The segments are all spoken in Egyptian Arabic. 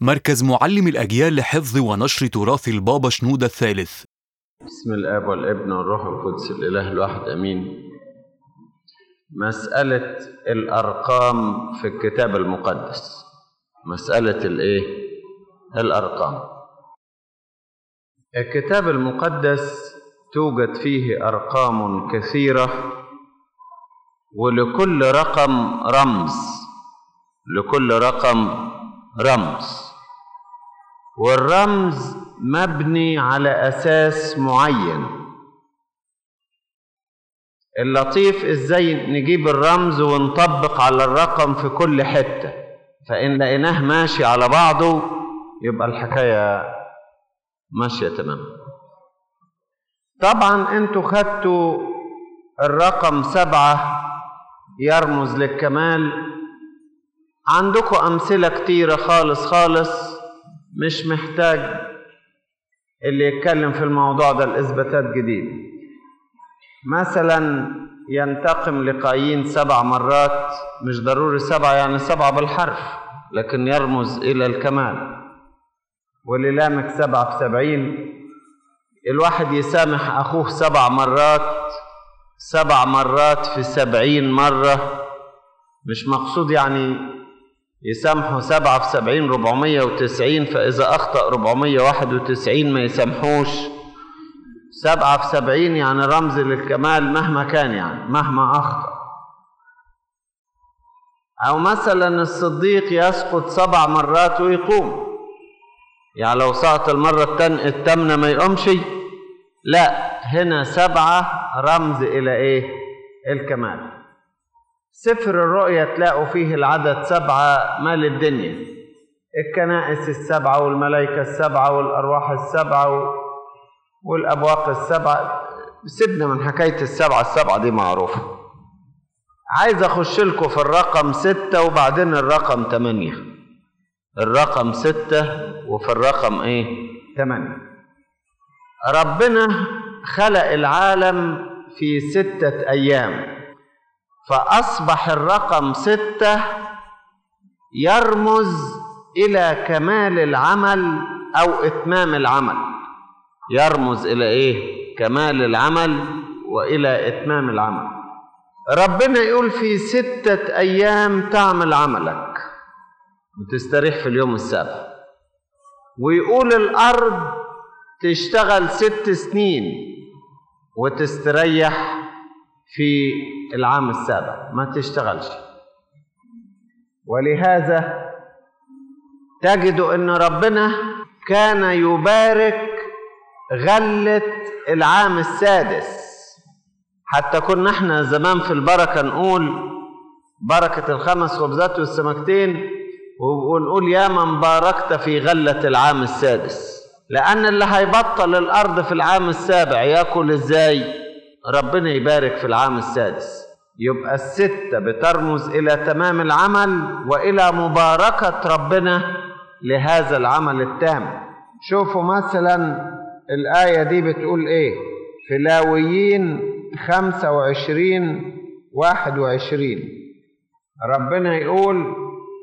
مركز معلم الأجيال لحفظ ونشر تراث البابا شنودة الثالث بسم الاب والابن والروح القدس الاله الواحد امين مساله الارقام في الكتاب المقدس مساله الايه الارقام الكتاب المقدس توجد فيه ارقام كثيره ولكل رقم رمز لكل رقم رمز والرمز مبني على اساس معين اللطيف ازاي نجيب الرمز ونطبق على الرقم في كل حته فان لقيناه ماشي على بعضه يبقى الحكايه ماشيه تمام طبعا انتوا خدتوا الرقم سبعه يرمز للكمال عندكم امثله كتيره خالص خالص مش محتاج اللي يتكلم في الموضوع ده الإثباتات جديدة مثلا ينتقم لقايين سبع مرات مش ضروري سبعة يعني سبعة بالحرف لكن يرمز إلى الكمال وللامك سبعة في سبعين الواحد يسامح أخوه سبع مرات سبع مرات في سبعين مرة مش مقصود يعني يسامحوا سبعة في سبعين ربعمية وتسعين فإذا أخطأ ربعمية واحد وتسعين ما يسامحوش سبعة في سبعين يعني رمز للكمال مهما كان يعني مهما أخطأ أو مثلا الصديق يسقط سبع مرات ويقوم يعني لو سقط المرة الثامنة ما يقومش لا هنا سبعة رمز إلى إيه الكمال سفر الرؤيا تلاقوا فيه العدد سبعة مال الدنيا الكنائس السبعة والملائكة السبعة والأرواح السبعة والأبواق السبعة سيبنا من حكاية السبعة السبعة دي معروفة عايز أخش لكم في الرقم ستة وبعدين الرقم تمانية الرقم ستة وفي الرقم إيه تمانية ربنا خلق العالم في ستة أيام فأصبح الرقم ستة يرمز إلى كمال العمل أو إتمام العمل يرمز إلى إيه؟ كمال العمل وإلى إتمام العمل ربنا يقول في ستة أيام تعمل عملك وتستريح في اليوم السابع ويقول الأرض تشتغل ست سنين وتستريح في العام السابع ما تشتغلش ولهذا تجد ان ربنا كان يبارك غلة العام السادس حتى كنا احنا زمان في البركة نقول بركة الخمس خبزات والسمكتين ونقول يا من باركت في غلة العام السادس لأن اللي هيبطل الأرض في العام السابع ياكل ازاي؟ ربنا يبارك في العام السادس يبقى الستة بترمز إلى تمام العمل وإلى مباركة ربنا لهذا العمل التام شوفوا مثلا الآية دي بتقول إيه في لاويين خمسة وعشرين واحد وعشرين ربنا يقول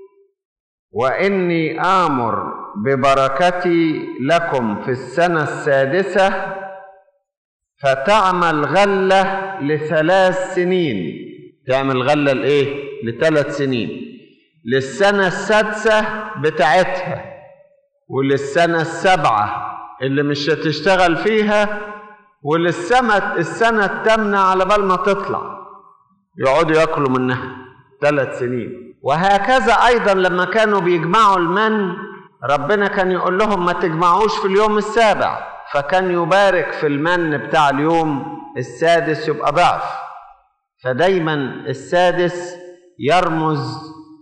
وإني آمر ببركتي لكم في السنة السادسة فتعمل غلة لثلاث سنين تعمل غلة لإيه؟ لثلاث سنين للسنة السادسة بتاعتها وللسنة السابعة اللي مش هتشتغل فيها وللسنة السنة الثامنة على بال ما تطلع يقعدوا ياكلوا منها ثلاث سنين وهكذا أيضا لما كانوا بيجمعوا المن ربنا كان يقول لهم ما تجمعوش في اليوم السابع فكان يبارك في المن بتاع اليوم السادس يبقى ضعف فدايما السادس يرمز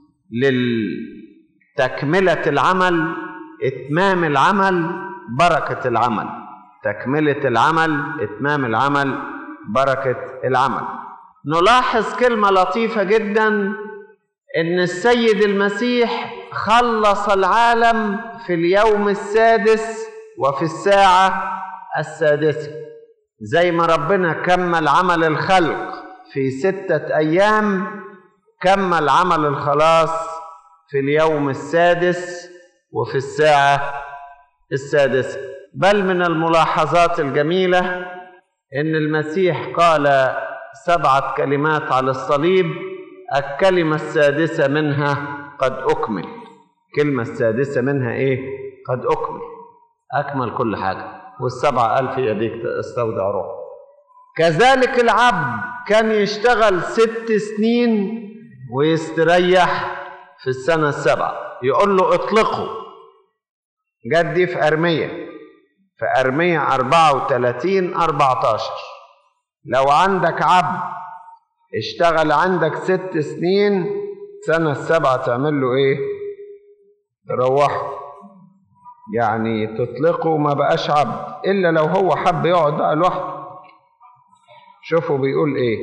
لتكملة العمل إتمام العمل بركة العمل تكملة العمل إتمام العمل بركة العمل نلاحظ كلمة لطيفة جدا إن السيد المسيح خلص العالم في اليوم السادس وفي الساعة السادسة زي ما ربنا كمل عمل الخلق في ستة أيام كمل عمل الخلاص في اليوم السادس وفي الساعة السادسة بل من الملاحظات الجميلة إن المسيح قال سبعة كلمات على الصليب الكلمة السادسة منها قد أكمل الكلمة السادسة منها إيه؟ قد أكمل أكمل كل حاجة والسبعة ألف هي ديك استودع روح كذلك العبد كان يشتغل ست سنين ويستريح في السنة السابعة يقول له اطلقوا جت دي في أرمية في أرمية أربعة وتلاتين أربعتاشر لو عندك عبد اشتغل عندك ست سنين سنة السابعة تعمل له ايه تروحه يعني تطلقه ما بقاش عبد إلا لو هو حب يقعد بقى لوحده شوفوا بيقول ايه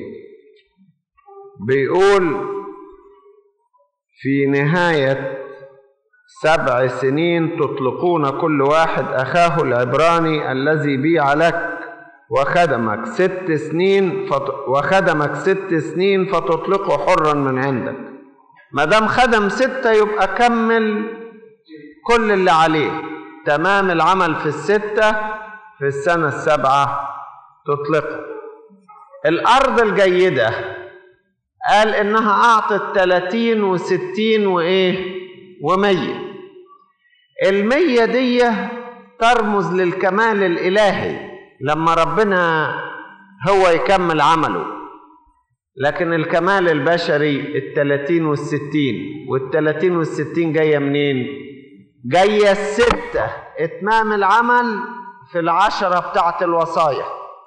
بيقول في نهاية سبع سنين تطلقون كل واحد أخاه العبراني الذي بيع لك وخدمك ست سنين فت... وخدمك ست سنين فتطلقه حرا من عندك ما دام خدم ستة يبقى كمل كل اللي عليه تمام العمل في الستة في السنة السابعة تطلقه الأرض الجيدة قال إنها أعطت تلاتين وستين وإيه ومية المية دي ترمز للكمال الإلهي لما ربنا هو يكمل عمله لكن الكمال البشري التلاتين والستين والتلاتين والستين جاية منين جاية الستة اتمام العمل في العشرة بتاعت الوصايا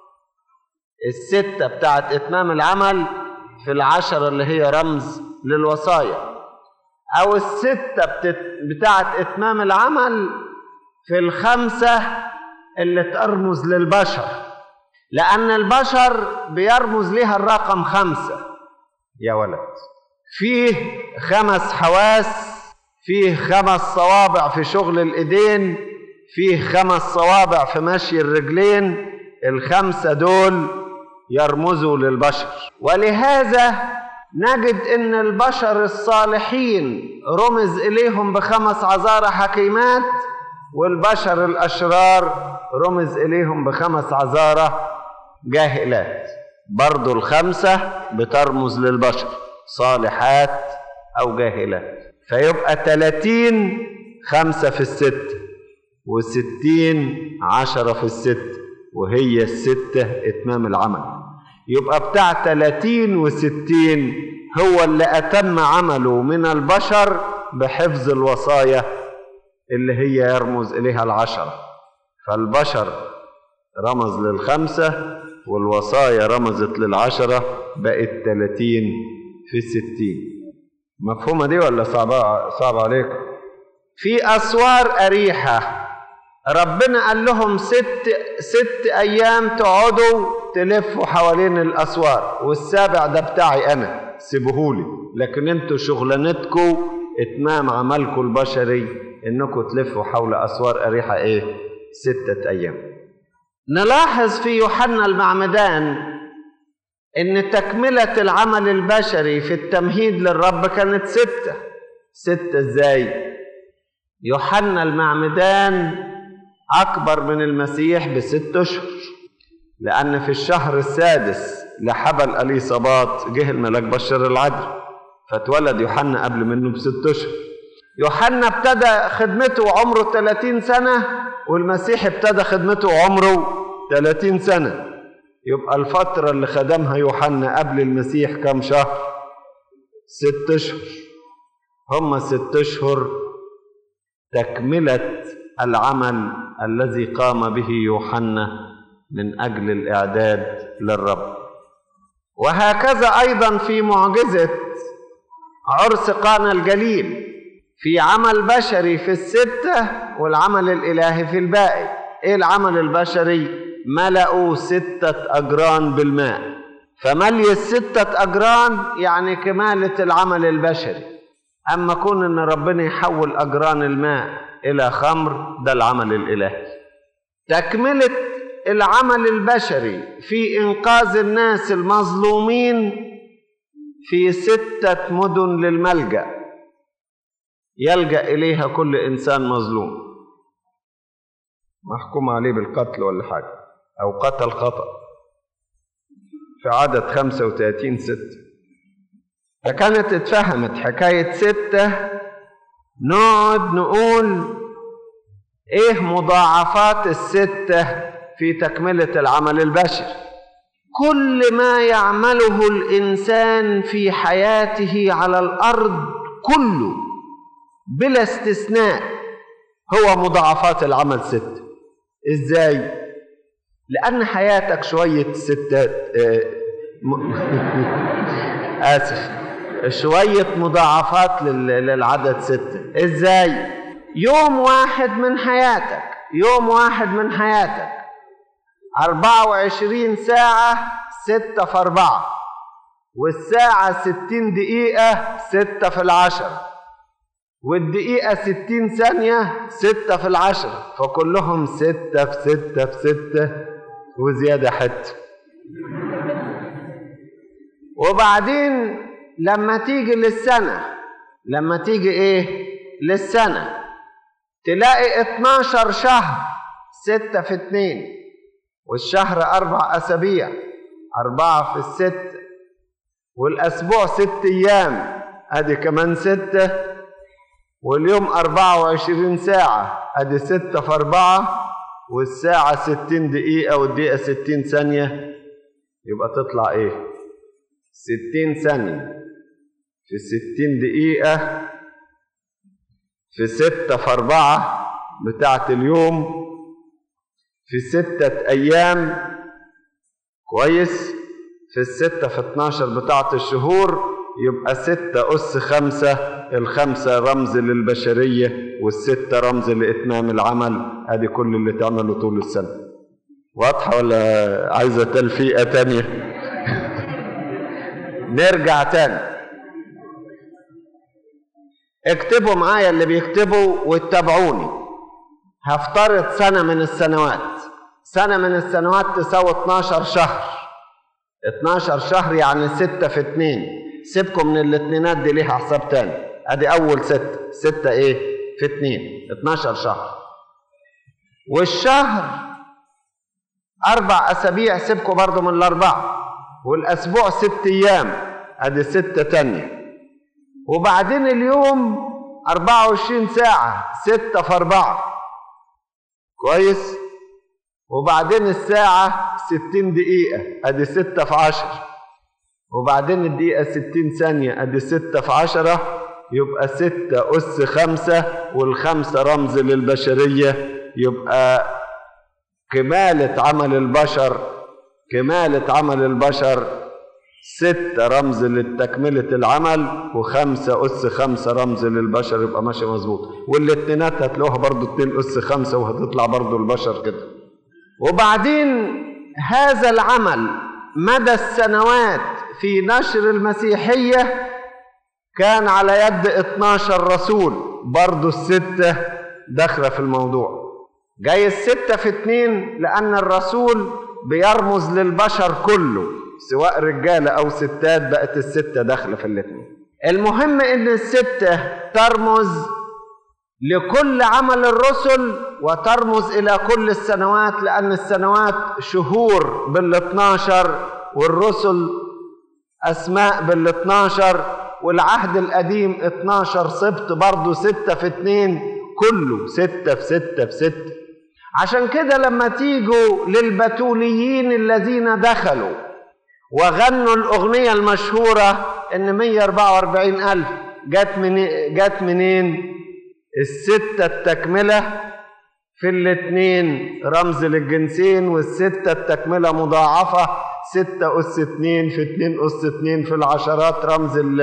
الستة بتاعت اتمام العمل في العشرة اللي هي رمز للوصايا أو الستة بتت... بتاعت إتمام العمل في الخمسة اللي ترمز للبشر لأن البشر بيرمز لها الرقم خمسة يا ولد فيه خمس حواس فيه خمس صوابع في شغل الإيدين فيه خمس صوابع في مشي الرجلين الخمسة دول يرمزوا للبشر ولهذا نجد ان البشر الصالحين رمز اليهم بخمس عذارى حكيمات والبشر الاشرار رمز اليهم بخمس عذارى جاهلات برضو الخمسة بترمز للبشر صالحات او جاهلات فيبقى تلاتين خمسة في الست وستين عشرة في الست وهي الستة اتمام العمل يبقى بتاع 30 و60 هو اللي أتم عمله من البشر بحفظ الوصايا اللي هي يرمز إليها العشرة فالبشر رمز للخمسة والوصايا رمزت للعشرة بقت 30 في 60 مفهومة دي ولا صعبة صعبة عليكم؟ في أسوار أريحة ربنا قال لهم ست ست أيام تقعدوا تلفوا حوالين الأسوار والسابع ده بتاعي أنا سيبهولي لكن انتوا شغلانتكم إتمام عملكم البشري إنكم تلفوا حول أسوار أريحة إيه؟ ستة أيام نلاحظ في يوحنا المعمدان إن تكملة العمل البشري في التمهيد للرب كانت ستة ستة إزاي؟ يوحنا المعمدان أكبر من المسيح بست أشهر لأن في الشهر السادس لحبل أليصابات جه الملاك بشر العدل فاتولد يوحنا قبل منه بست أشهر يوحنا ابتدى خدمته وعمره 30 سنة والمسيح ابتدى خدمته وعمره 30 سنة يبقى الفترة اللي خدمها يوحنا قبل المسيح كم شهر؟ ست أشهر هم ست أشهر تكملة العمل الذي قام به يوحنا من اجل الاعداد للرب وهكذا ايضا في معجزه عرس قانا الجليل في عمل بشري في السته والعمل الالهي في الباقي ايه العمل البشري ملأوا سته اجران بالماء فملي السته اجران يعني كماله العمل البشري اما كون ان ربنا يحول اجران الماء الى خمر ده العمل الالهي تكمله العمل البشري في انقاذ الناس المظلومين في سته مدن للملجا يلجأ إليها كل إنسان مظلوم محكوم عليه بالقتل ولا حاجة أو قتل خطأ في عدد 35 ستة فكانت اتفهمت حكاية ستة نقعد نقول ايه مضاعفات الستة في تكملة العمل البشري كل ما يعمله الإنسان في حياته على الأرض كله بلا استثناء هو مضاعفات العمل ستة ازاي؟ لأن حياتك شوية ستات آه م... آسف شوية مضاعفات للعدد ستة ازاي يوم واحد من حياتك يوم واحد من حياتك أربعة وعشرين ساعة ستة في أربعة والساعة ستين دقيقة ستة في العشرة والدقيقة ستين ثانية ستة في العشرة فكلهم ستة في ستة في ستة وزيادة حتة وبعدين لما تيجي للسنة لما تيجي ايه للسنة تلاقي 12 شهر ستة في اتنين والشهر أربع أسابيع أربعة في الستة والأسبوع ست أيام أدي كمان ستة واليوم أربعة وعشرين ساعة أدي ستة في أربعة والساعة ستين دقيقة والدقيقة ستين ثانية يبقى تطلع إيه؟ ستين ثانية في ستين دقيقة في ستة في أربعة بتاعة اليوم في ستة أيام كويس في الستة في اتناشر بتاعة الشهور يبقى ستة أس خمسة الخمسة رمز للبشرية والستة رمز لإتمام العمل أدي كل اللي تعمله طول السنة واضحة ولا عايزة تلفيقة تانية نرجع تاني اكتبوا معايا اللي بيكتبوا واتبعوني هفترض سنة من السنوات سنة من السنوات تساوي 12 شهر 12 شهر يعني 6 في 2 سيبكم من الاتنينات دي ليها حساب تاني ادي اول ستة ستة ايه في 2 12 شهر والشهر اربع اسابيع سيبكم برضو من الاربعة والاسبوع ست ايام ادي ستة تانية وبعدين اليوم 24 ساعة ستة في أربعة كويس وبعدين الساعة 60 دقيقة أدي ستة في عشر وبعدين الدقيقة 60 ثانية أدي ستة في عشرة يبقى ستة أس خمسة والخمسة رمز للبشرية يبقى كمالة عمل البشر كمالة عمل البشر ستة رمز لتكملة العمل وخمسة أس خمسة رمز للبشر يبقى ماشي مظبوط والاتنينات هتلاقوها برضو اتنين أس خمسة وهتطلع برضو البشر كده وبعدين هذا العمل مدى السنوات في نشر المسيحية كان على يد 12 رسول برضو الستة داخلة في الموضوع جاي الستة في اتنين لأن الرسول بيرمز للبشر كله سواء رجالة أو ستات بقت الستة داخلة في الاثنين المهم إن الستة ترمز لكل عمل الرسل وترمز إلى كل السنوات لأن السنوات شهور بالاثناشر والرسل أسماء بالاثناشر والعهد القديم اتناشر سبت برضه ستة في اتنين كله ستة في ستة في ستة عشان كده لما تيجوا للبتوليين الذين دخلوا وغنوا الأغنية المشهورة إن 144 ألف جت من جت منين؟ الستة التكملة في الاتنين رمز للجنسين والستة التكملة مضاعفة ستة أس اتنين في اتنين أس اتنين في العشرات رمز ال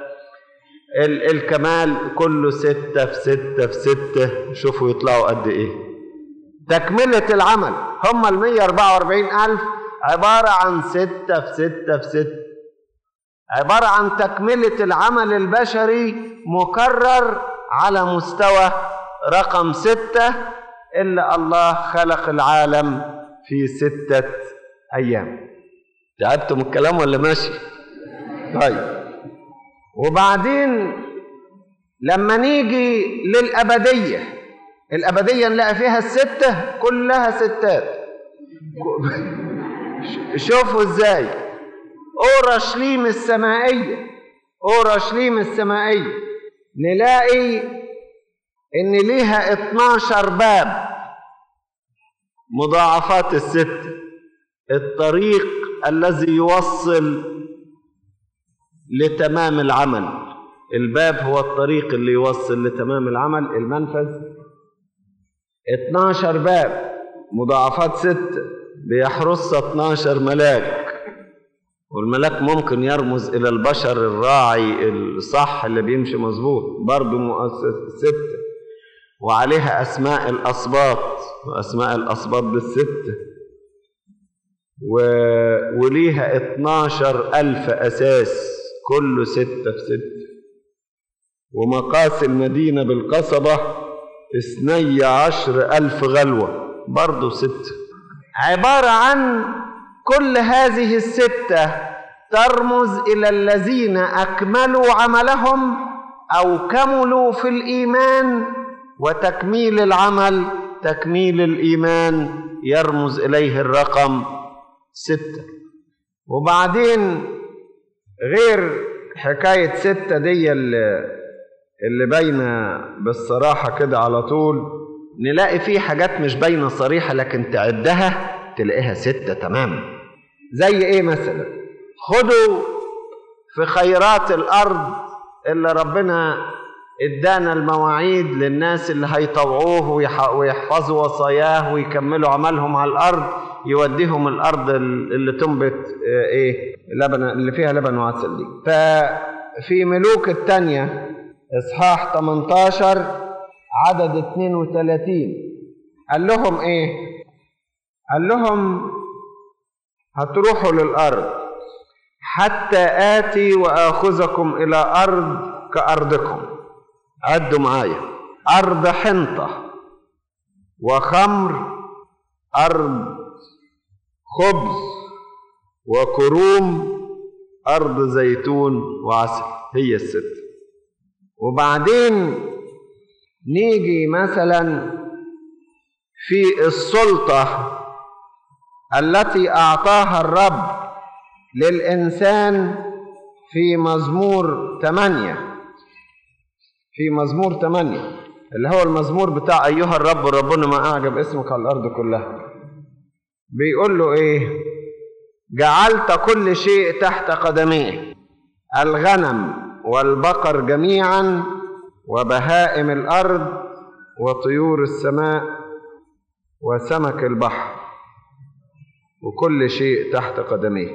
ال الكمال كله ستة في ستة في ستة شوفوا يطلعوا قد إيه تكملة العمل هم ال 144 ألف عبارة عن ستة في ستة في ستة عبارة عن تكملة العمل البشري مكرر على مستوى رقم ستة إلا الله خلق العالم في ستة أيام تعبتم الكلام ولا ماشي؟ طيب وبعدين لما نيجي للأبدية الأبدية نلاقي فيها الستة كلها ستات شوفوا ازاي اورشليم السمائيه اورشليم السمائيه نلاقي ان ليها 12 باب مضاعفات الست الطريق الذي يوصل لتمام العمل الباب هو الطريق اللي يوصل لتمام العمل المنفذ 12 باب مضاعفات ستة بيحرسها 12 ملاك والملاك ممكن يرمز إلى البشر الراعي الصح اللي بيمشي مظبوط برضه مؤسس ستة وعليها أسماء الأسباط وأسماء الأسباط بالستة و... وليها 12 ألف أساس كله ستة في ستة ومقاس المدينة بالقصبة اثني عشر ألف غلوة برضه ستة عبارة عن كل هذه الستة ترمز إلى الذين أكملوا عملهم أو كملوا في الإيمان وتكميل العمل تكميل الإيمان يرمز إليه الرقم ستة وبعدين غير حكاية ستة دي اللي, اللي باينة بالصراحة كده على طول نلاقي فيه حاجات مش باينة صريحة لكن تعدها تلاقيها ستة تمام زي ايه مثلا خدوا في خيرات الارض اللي ربنا ادانا المواعيد للناس اللي هيطوعوه ويحفظوا وصاياه ويكملوا عملهم على الارض يوديهم الارض اللي تنبت ايه لبن اللي فيها لبن وعسل دي ففي ملوك الثانيه اصحاح 18 عدد 32 قال لهم ايه قال لهم هتروحوا للأرض حتى آتي وآخذكم إلى أرض كأرضكم عدوا معايا أرض حنطة وخمر أرض خبز وكروم أرض زيتون وعسل هي الست وبعدين نيجي مثلا في السلطة التي أعطاها الرب للإنسان في مزمور ثمانية في مزمور ثمانية اللي هو المزمور بتاع أيها الرب ربنا ما أعجب اسمك على الأرض كلها بيقول له إيه جعلت كل شيء تحت قدميه الغنم والبقر جميعا وبهائم الأرض وطيور السماء وسمك البحر وكل شيء تحت قدميه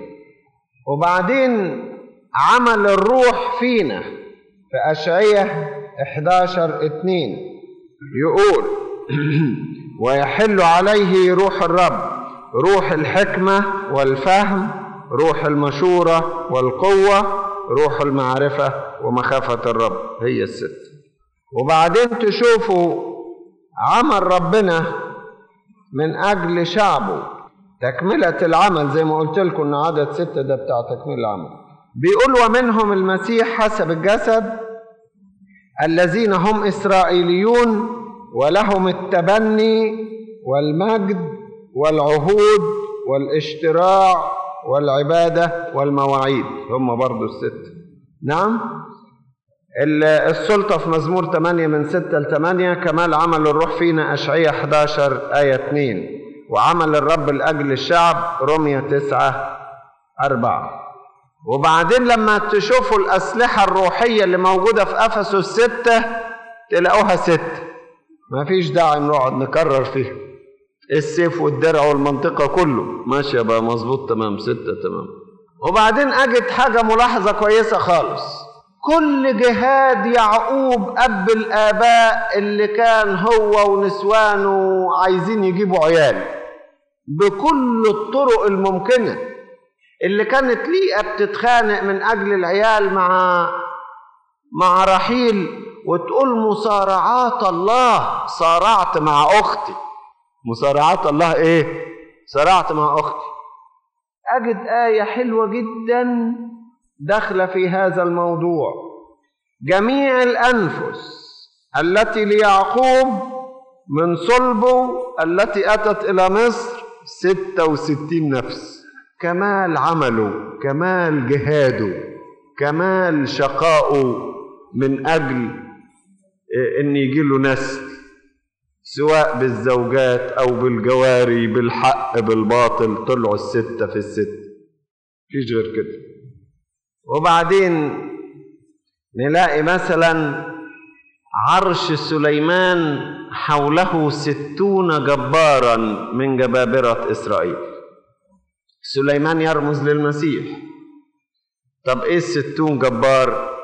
وبعدين عمل الروح فينا في أشعية 11 2 يقول ويحل عليه روح الرب روح الحكمة والفهم روح المشورة والقوة روح المعرفة ومخافة الرب هي الست وبعدين تشوفوا عمل ربنا من أجل شعبه تكملة العمل زي ما قلت لكم ان عدد ستة ده بتاع تكميل العمل بيقول ومنهم المسيح حسب الجسد الذين هم إسرائيليون ولهم التبني والمجد والعهود والاشتراع والعبادة والمواعيد هم برضو الستة نعم السلطة في مزمور 8 من 6 ل 8 كمال عمل الروح فينا أشعية 11 آية 2 وعمل الرب لأجل الشعب رمية 9 4 وبعدين لما تشوفوا الأسلحة الروحية اللي موجودة في أفسس الستة تلاقوها ستة ما فيش داعي نقعد نكرر فيها السيف والدرع والمنطقة كله ماشية بقى مظبوط تمام ستة تمام وبعدين أجد حاجة ملاحظة كويسة خالص كل جهاد يعقوب أب الآباء اللي كان هو ونسوانه عايزين يجيبوا عيال بكل الطرق الممكنة اللي كانت ليئة بتتخانق من أجل العيال مع مع رحيل وتقول مصارعات الله صارعت مع أختي مصارعات الله إيه؟ صارعت مع أختي أجد آية حلوة جدا داخلة في هذا الموضوع جميع الأنفس التي ليعقوب من صلبه التي أتت إلى مصر ستة وستين نفس كمال عمله كمال جهاده كمال شقائه من أجل إن يجيله نسل سواء بالزوجات أو بالجواري بالحق بالباطل طلعوا الستة في الستة مفيش غير كده وبعدين نلاقي مثلا عرش سليمان حوله ستون جبارا من جبابرة إسرائيل سليمان يرمز للمسيح طب إيه الستون جبار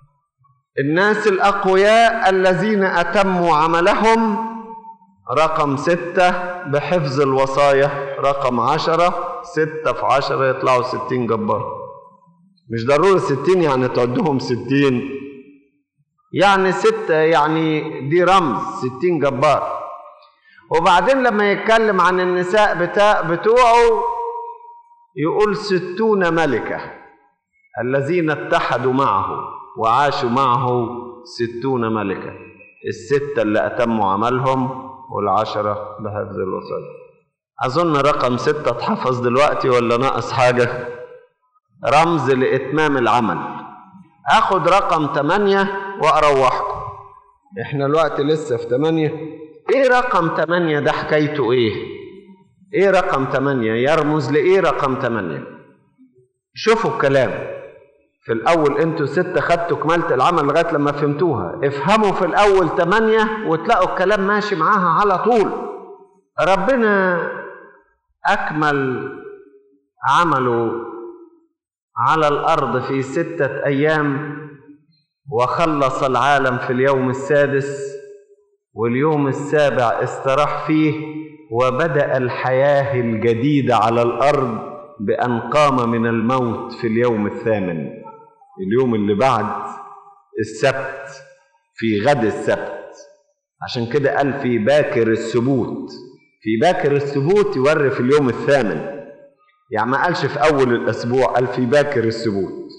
الناس الأقوياء الذين أتموا عملهم رقم ستة بحفظ الوصايا رقم عشرة ستة في عشرة يطلعوا ستين جبار مش ضروري ستين يعني تعدهم ستين يعني ستة يعني دي رمز ستين جبار وبعدين لما يتكلم عن النساء بتاع بتوعه يقول ستون ملكة الذين اتحدوا معه وعاشوا معه ستون ملكة الستة اللي أتموا عملهم والعشرة بحفظ الوصايا أظن رقم ستة اتحفظ دلوقتي ولا ناقص حاجة رمز لإتمام العمل أخد رقم تمانية وأروحكم إحنا الوقت لسه في تمانية إيه رقم تمانية ده حكايته إيه إيه رقم تمانية يرمز لإيه رقم تمانية شوفوا الكلام في الأول أنتوا ستة خدتوا كمالة العمل لغاية لما فهمتوها افهموا في الأول تمانية وتلاقوا الكلام ماشي معاها على طول ربنا أكمل عمله على الأرض في ستة أيام وخلص العالم في اليوم السادس واليوم السابع استراح فيه وبدأ الحياة الجديدة على الأرض بأن قام من الموت في اليوم الثامن اليوم اللي بعد السبت في غد السبت عشان كده قال في باكر السبوت في باكر السبوت يوري في اليوم الثامن يعني ما قالش في أول الأسبوع قال في باكر السبوت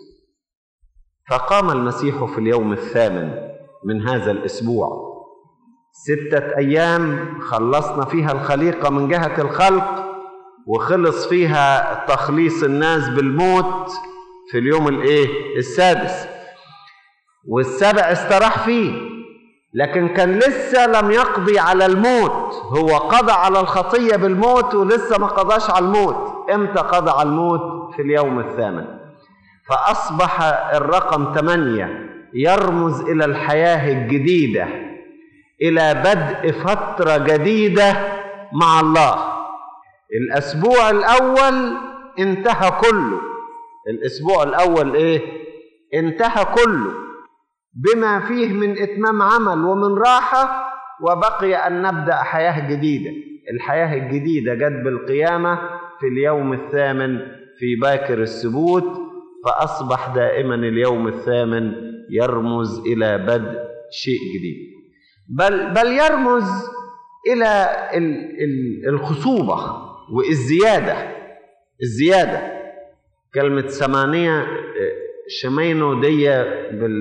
فقام المسيح في اليوم الثامن من هذا الأسبوع ستة أيام خلصنا فيها الخليقة من جهة الخلق وخلص فيها تخليص الناس بالموت في اليوم الايه السادس والسبع استراح فيه لكن كان لسه لم يقضي على الموت هو قضى على الخطية بالموت ولسه ما قضاش على الموت امتى قضى على الموت في اليوم الثامن فأصبح الرقم ثمانية يرمز إلى الحياة الجديدة إلى بدء فترة جديدة مع الله الأسبوع الأول انتهى كله الأسبوع الأول إيه؟ انتهى كله بما فيه من إتمام عمل ومن راحة وبقي أن نبدأ حياة جديدة الحياة الجديدة جت بالقيامة في اليوم الثامن في باكر السبوت فأصبح دائما اليوم الثامن يرمز إلى بدء شيء جديد بل, بل يرمز إلى الخصوبة والزيادة الزيادة كلمة ثمانية شمينو دي بال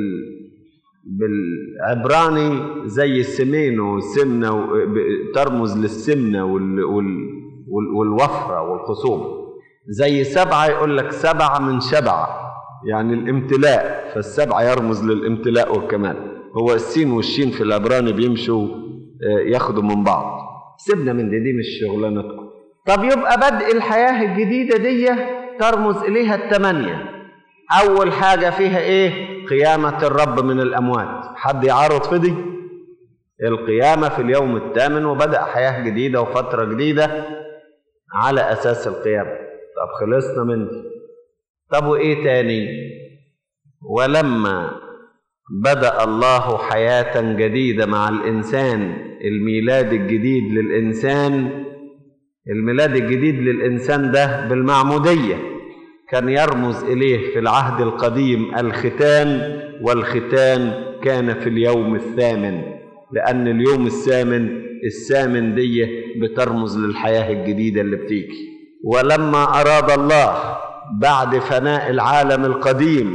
بالعبراني زي السمينو سمنة ترمز للسمنة وال وال والوفرة والخصوبة زي سبعة يقول لك سبعة من شبعة يعني الامتلاء فالسبعة يرمز للامتلاء والكمال هو السين والشين في العبراني بيمشوا ياخدوا من بعض سيبنا من دي دي مش شغلانتكم طب يبقى بدء الحياة الجديدة دي ترمز إليها التمانية أول حاجة فيها إيه؟ قيامة الرب من الأموات حد يعرض في دي؟ القيامة في اليوم الثامن وبدأ حياة جديدة وفترة جديدة على أساس القيامة طب خلصنا من دي طب وإيه تاني؟ ولما بدأ الله حياة جديدة مع الإنسان الميلاد الجديد للإنسان الميلاد الجديد للإنسان ده بالمعمودية كان يرمز إليه في العهد القديم الختان والختان كان في اليوم الثامن لأن اليوم الثامن الثامن دي بترمز للحياة الجديدة اللي بتيجي ولما أراد الله بعد فناء العالم القديم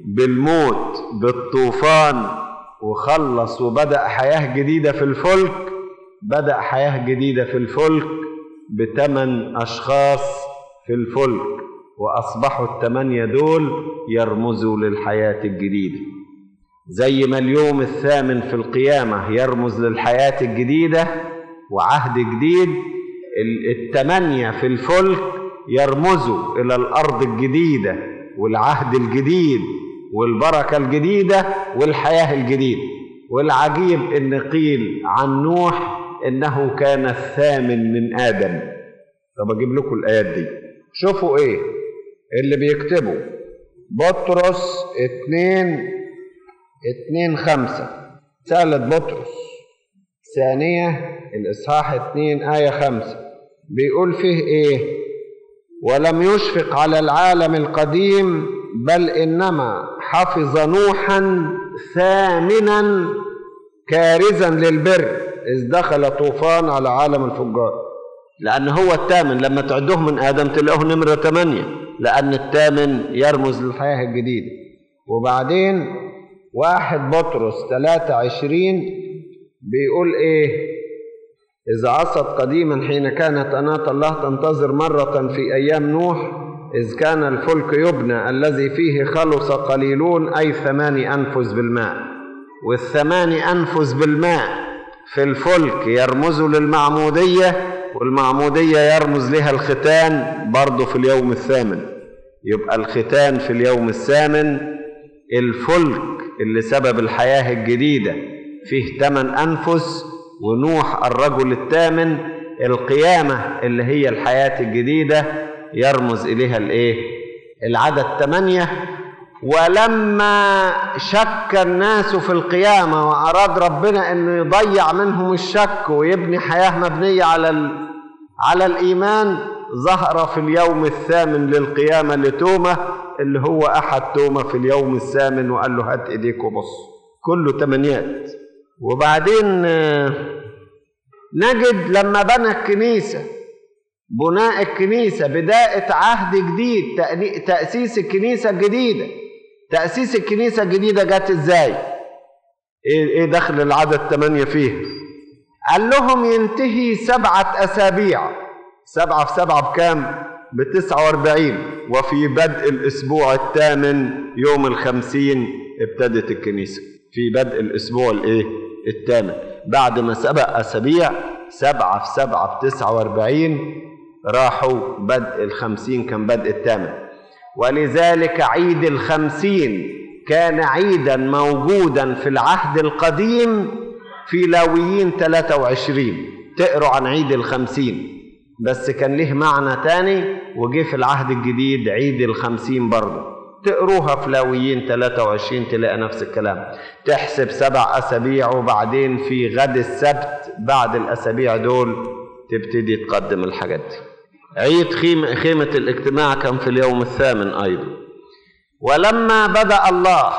بالموت بالطوفان وخلص وبدأ حياة جديدة في الفلك بدأ حياة جديدة في الفلك بثمان أشخاص في الفلك وأصبحوا الثمانية دول يرمزوا للحياة الجديدة زي ما اليوم الثامن في القيامة يرمز للحياة الجديدة وعهد جديد الثمانية في الفلك يرمزوا إلى الأرض الجديدة والعهد الجديد والبركة الجديدة والحياة الجديدة والعجيب إن قيل عن نوح إنه كان الثامن من آدم طب أجيب لكم الآيات دي شوفوا إيه اللي بيكتبوا بطرس اتنين اتنين خمسة رسالة بطرس ثانية الإصحاح اتنين آية خمسة بيقول فيه إيه ولم يشفق على العالم القديم بل إنما حفظ نوحا ثامنا كارزا للبر إذ دخل طوفان على عالم الفجار لأن هو الثامن لما تعدوه من آدم تلاقوه نمرة ثمانية لأن الثامن يرمز للحياة الجديدة وبعدين واحد بطرس ثلاثة عشرين بيقول إيه إذا عصت قديما حين كانت أناة الله تنتظر مرة في أيام نوح إذ كان الفلك يبنى الذي فيه خلص قليلون أي ثماني أنفس بالماء والثماني أنفس بالماء في الفلك يرمزوا للمعمودية والمعمودية يرمز لها الختان برضه في اليوم الثامن يبقى الختان في اليوم الثامن الفلك اللي سبب الحياة الجديدة فيه ثمان أنفس ونوح الرجل الثامن القيامة اللي هي الحياة الجديدة يرمز إليها الإيه؟ العدد ثمانية ولما شك الناس في القيامة وأراد ربنا أنه يضيع منهم الشك ويبني حياة مبنية على ال... على الإيمان ظهر في اليوم الثامن للقيامة لتومة اللي هو أحد تومة في اليوم الثامن وقال له هات إيديك وبص كله تمنيات وبعدين نجد لما بنى الكنيسة بناء الكنيسة بداية عهد جديد تأسيس الكنيسة الجديدة تأسيس الكنيسة الجديدة جت ازاي؟ ايه ايه دخل العدد ثمانية فيه؟ قال لهم ينتهي سبعة أسابيع سبعة في سبعة بكام؟ بتسعة واربعين وفي بدء الأسبوع الثامن يوم الخمسين ابتدت الكنيسة في بدء الأسبوع الإيه؟ الثامن بعد ما سبق أسابيع سبعة في سبعة بتسعة واربعين راحوا بدء الخمسين كان بدء الثامن ولذلك عيد الخمسين كان عيدا موجودا في العهد القديم في لاويين 23 تقروا عن عيد الخمسين بس كان له معنى تاني وجه في العهد الجديد عيد الخمسين برضه تقروها في لاويين 23 تلاقي نفس الكلام تحسب سبع أسابيع وبعدين في غد السبت بعد الأسابيع دول تبتدي تقدم الحاجات دي عيد خيمة, خيمة الاجتماع كان في اليوم الثامن أيضا ولما بدأ الله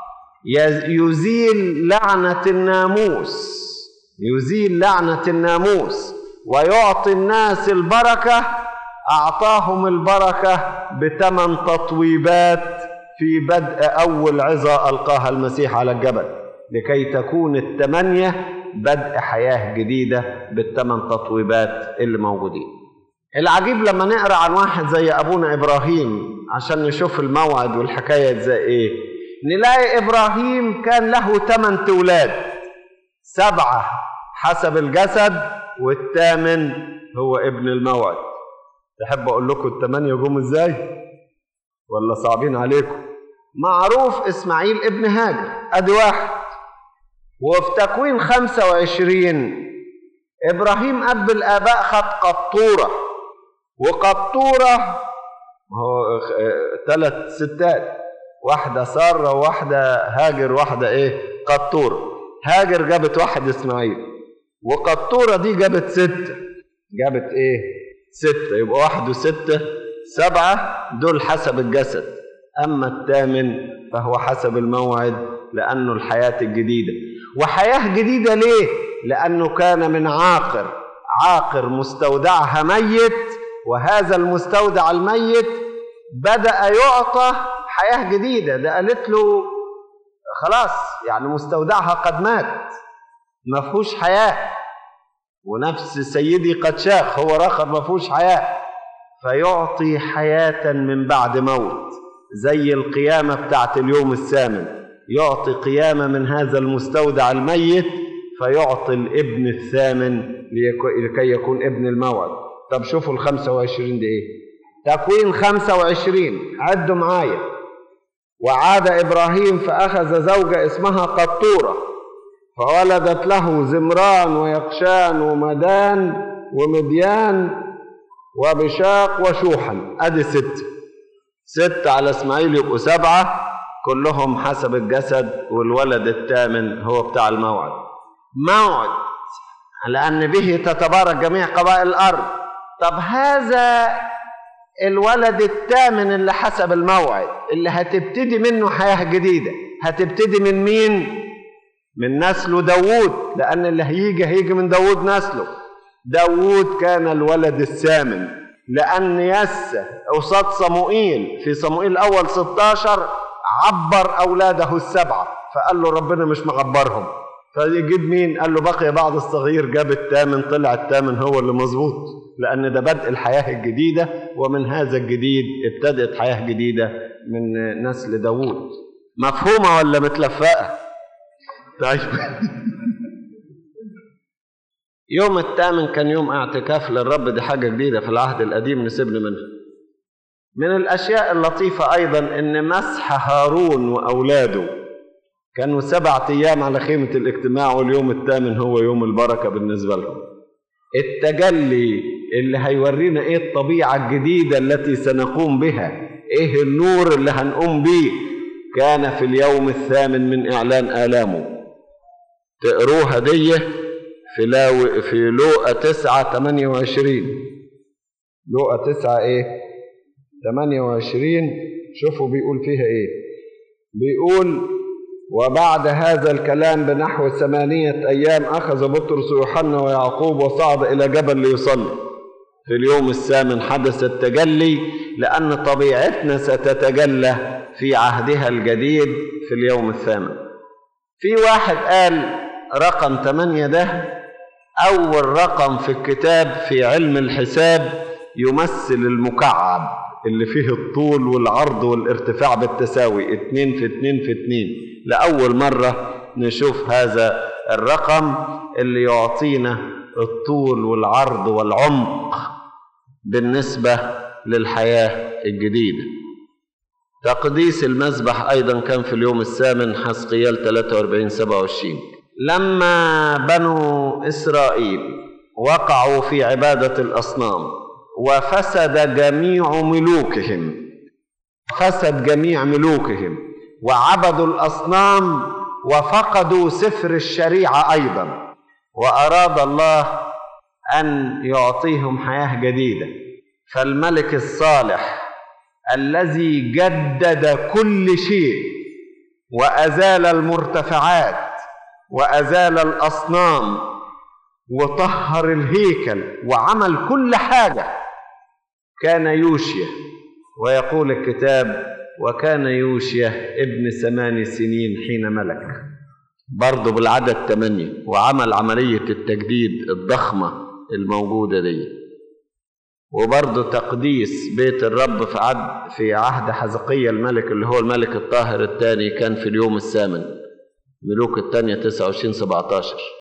يزيل لعنة الناموس يزيل لعنة الناموس ويعطي الناس البركة أعطاهم البركة بثمان تطويبات في بدء أول عظة ألقاها المسيح على الجبل لكي تكون الثمانية بدء حياة جديدة بالثمان تطويبات اللي موجودين العجيب لما نقرأ عن واحد زي أبونا إبراهيم عشان نشوف الموعد والحكاية زي إيه نلاقي إبراهيم كان له ثمان أولاد سبعة حسب الجسد والثامن هو ابن الموعد تحب اقول لكم الثمانية جم ازاي ولا صعبين عليكم معروف اسماعيل ابن هاجر ادي واحد وفي تكوين 25 ابراهيم اب الاباء خد قطوره وقطوره هو ثلاث ستات واحده ساره وواحده هاجر واحده ايه قطوره هاجر جابت واحد اسماعيل وقطوره دي جابت سته جابت ايه ستة يبقى واحد وستة سبعة دول حسب الجسد أما الثامن فهو حسب الموعد لأنه الحياة الجديدة وحياة جديدة ليه؟ لأنه كان من عاقر عاقر مستودعها ميت وهذا المستودع الميت بدأ يعطى حياة جديدة ده قالت له خلاص يعني مستودعها قد مات ما فيهوش حياة ونفس سيدي قد شاخ هو رخر ما فيهوش حياة فيعطي حياة من بعد موت زي القيامة بتاعت اليوم الثامن يعطي قيامة من هذا المستودع الميت فيعطي الابن الثامن لكي يكون ابن الموعد طب شوفوا ال 25 دي ايه تكوين 25 عدوا معايا وعاد ابراهيم فاخذ زوجة اسمها قطورة فولدت له زمران ويقشان ومدان ومديان وبشاق وشوحا ادي ست ست على اسماعيل يبقوا سبعة كلهم حسب الجسد والولد الثامن هو بتاع الموعد موعد لأن به تتبارك جميع قبائل الأرض طب هذا الولد الثامن اللي حسب الموعد اللي هتبتدي منه حياة جديدة هتبتدي من مين؟ من نسله داوود لأن اللي هيجي هيجي من داوود نسله داوود كان الولد الثامن لأن يسى قصاد صموئيل في صموئيل الأول 16 عبر أولاده السبعة فقال له ربنا مش معبرهم فيجيب مين؟ قال له بقي بعض الصغير جاب الثامن طلع الثامن هو اللي مظبوط لأن ده بدء الحياة الجديدة ومن هذا الجديد ابتدت حياة جديدة من نسل داوود مفهومة ولا متلفقة؟ طيب يوم الثامن كان يوم اعتكاف للرب دي حاجة جديدة في العهد القديم نسيبنا منها من الأشياء اللطيفة أيضا إن مسح هارون وأولاده كانوا سبعة أيام على خيمة الاجتماع واليوم الثامن هو يوم البركة بالنسبة لهم التجلي اللي هيورينا إيه الطبيعة الجديدة التي سنقوم بها إيه النور اللي هنقوم بيه كان في اليوم الثامن من إعلان آلامه تقروها دي في لاو في لوقا تسعة تمانية وعشرين لوقا تسعة إيه؟ تمانية وعشرين شوفوا بيقول فيها إيه؟ بيقول وبعد هذا الكلام بنحو ثمانية أيام أخذ بطرس ويوحنا ويعقوب وصعد إلى جبل ليصلي في اليوم الثامن حدث التجلي لأن طبيعتنا ستتجلى في عهدها الجديد في اليوم الثامن في واحد قال رقم ثمانية ده أول رقم في الكتاب في علم الحساب يمثل المكعب اللي فيه الطول والعرض والارتفاع بالتساوي اتنين في اتنين في اتنين لأول مرة نشوف هذا الرقم اللي يعطينا الطول والعرض والعمق بالنسبة للحياة الجديدة تقديس المذبح أيضا كان في اليوم الثامن حسقيال 43 27 لما بنو إسرائيل وقعوا في عبادة الأصنام وفسد جميع ملوكهم فسد جميع ملوكهم وعبدوا الأصنام وفقدوا سفر الشريعة أيضا وأراد الله أن يعطيهم حياة جديدة فالملك الصالح الذي جدد كل شيء وأزال المرتفعات وأزال الأصنام وطهر الهيكل وعمل كل حاجة كان يوشيا ويقول الكتاب وكان يوشيا ابن ثمان سنين حين ملك برضه بالعدد ثمانية وعمل عملية التجديد الضخمة الموجودة دي وبرضه تقديس بيت الرب في عهد في عهد حزقية الملك اللي هو الملك الطاهر الثاني كان في اليوم الثامن ملوك الثانية 29 17